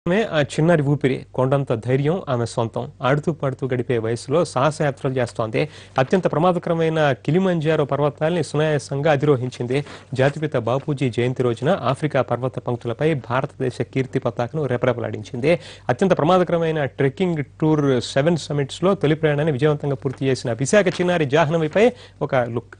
ఆమె ఆ చిన్నారి ఊపిరి కొండంత ధైర్యం ఆమె సొంతం ఆడుతూ పాడుతూ గడిపే వయసులో సాహసయాత్రలు చేస్తోంది అత్యంత ప్రమాదకరమైన కిలిమంజారో పర్వతాల్ని సునాయాసంగా అధిరోహించింది జాతిపిత బాపూజీ జయంతి రోజున ఆఫ్రికా పర్వత పంక్తులపై భారతదేశ కీర్తి పతాకను రెపరెపలాడించింది అత్యంత ప్రమాదకరమైన ట్రెక్కింగ్ టూర్ సెవెన్ సమిట్స్ లో తొలి ప్రయాణాన్ని విజయవంతంగా పూర్తి చేసిన విశాఖ చిన్నారి జాహ్నవిపై ఒక లుక్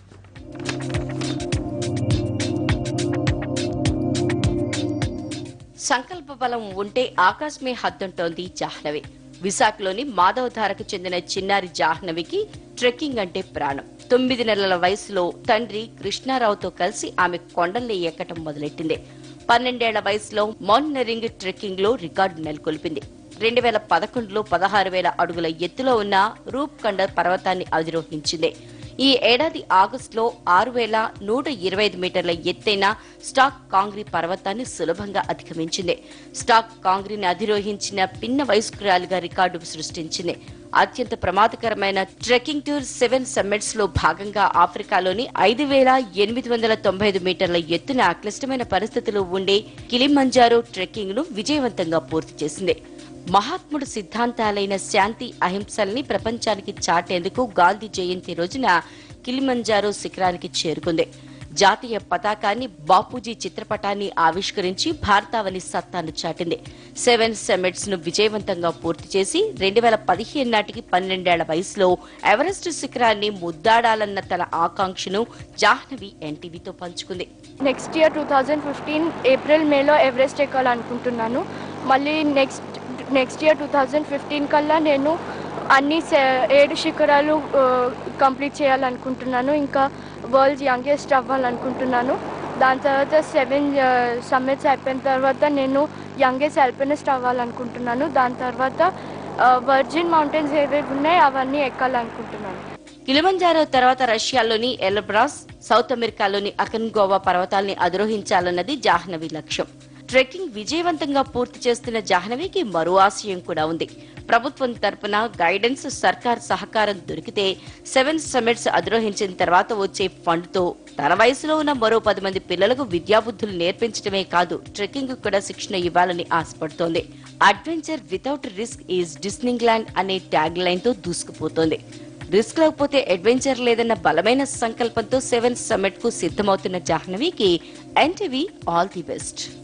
సంకల్ప బలం ఉంటే ఆకాశమే హద్దుంటోంది జాహ్నవి విశాఖలోని మాధవధారకు చెందిన చిన్నారి జాహ్నవికి ట్రెక్కింగ్ అంటే ప్రాణం తొమ్మిది నెలల వయసులో తండ్రి కృష్ణారావుతో కలిసి ఆమె కొండల్ని ఎక్కటం మొదలెట్టింది పన్నెండేళ్ల వయసులో మౌంటనరింగ్ ట్రెక్కింగ్ లో రికార్డు నెలకొల్పింది రెండు వేల పదకొండులో పదహారు వేల అడుగుల ఎత్తులో ఉన్న రూప్ కండ పర్వతాన్ని అధిరోహించింది ఈ ఏడాది ఆగస్టులో ఆరు వేల నూట ఇరవై ఐదు మీటర్ల ఎత్తైన స్టాక్ కాంగ్రీ పర్వతాన్ని సులభంగా అధిగమించింది స్టాక్ కాంగ్రీని అధిరోహించిన పిన్న వయస్కురాలుగా రికార్డు సృష్టించింది అత్యంత ప్రమాదకరమైన ట్రెక్కింగ్ టూర్ సెవెన్ సమ్మిట్స్ లో భాగంగా ఆఫ్రికాలోని ఐదు వేల ఎనిమిది వందల తొంభై ఐదు మీటర్ల ఎత్తున క్లిష్టమైన పరిస్థితులు ఉండే కిలిమంజారో ట్రెక్కింగ్ ను విజయవంతంగా పూర్తి చేసింది మహాత్ముడు సిద్ధాంతాలైన శాంతి అహింసల్ని ప్రపంచానికి చాటేందుకు గాంధీ జయంతి రోజున కిలిమంజారో శిఖరానికి చేరుకుంది జాతీయ పతాకాన్ని బాపూజీ చిత్రపటాన్ని ఆవిష్కరించి భారతావని సత్తాను చాటింది సెవెన్ సమిట్స్ ను విజయవంతంగా పూర్తి చేసి రెండు వేల పదిహేను నాటికి పన్నెండేళ్ల వయసులో ఎవరెస్ట్ శిఖరాన్ని ముద్దాడాలన్న తన ఆకాంక్షను జాహ్నవి ఎన్టీవీతో పంచుకుంది next year two thousand fifteen April మేలో ఎవరెస్ట్ ఎక్కాలనుకుంటున్నాను మళ్ళీ next next year two thousand fifteen కల్లా నేను అన్ని సె- ఏడు శిఖరాలు కంప్లీట్ చేయాలనుకుంటున్నాను ఇంకా వరల్డ్ యంగెస్ట్ అవ్వాలనుకుంటున్నాను దాని తర్వాత సెవెన్ సమ్మిట్స్ అయిపోయిన తర్వాత నేను యంగెస్ట్ అల్పినిస్ట్ అవ్వాలనుకుంటున్నాను దాని తర్వాత వర్జిన్ మౌంటైన్స్ ఏవేవి ఉన్నాయో అవన్నీ ఎక్కాలనుకుంటున్నాను కిలిమంజారో తర్వాత రష్యాలోని ఎల్బ్రాస్ సౌత్ అమెరికాలోని అకన్గోవా పర్వతాల్ని అధిరోహించాలన్నది జాహ్నవి లక్ష్యం ట్రెక్కింగ్ విజయవంతంగా పూర్తి చేస్తున్న జాహ్నవికి మరో ఆశయం కూడా ఉంది ప్రభుత్వం తరపున గైడెన్స్ సర్కార్ సహకారం దొరికితే సెవెన్ సమిట్స్ అధిరోహించిన తర్వాత వచ్చే ఫండ్తో తన వయసులో ఉన్న మరో పది మంది పిల్లలకు విద్యాబుద్ధులు నేర్పించడమే కాదు ట్రెక్కింగ్ కూడా శిక్షణ ఇవ్వాలని ఆశపడుతోంది adventure without risk is Disneyland అనే ట్యాగ్ లైన్ తో దూసుకుపోతోంది రిస్క్ లేకపోతే అడ్వెంచర్ లేదన్న బలమైన సంకల్పంతో సెవెన్ సమ్మిట్ కు సిద్ధమవుతున్న జాహ్నవికి ఎన్టీవీ ఆల్ ది బెస్ట్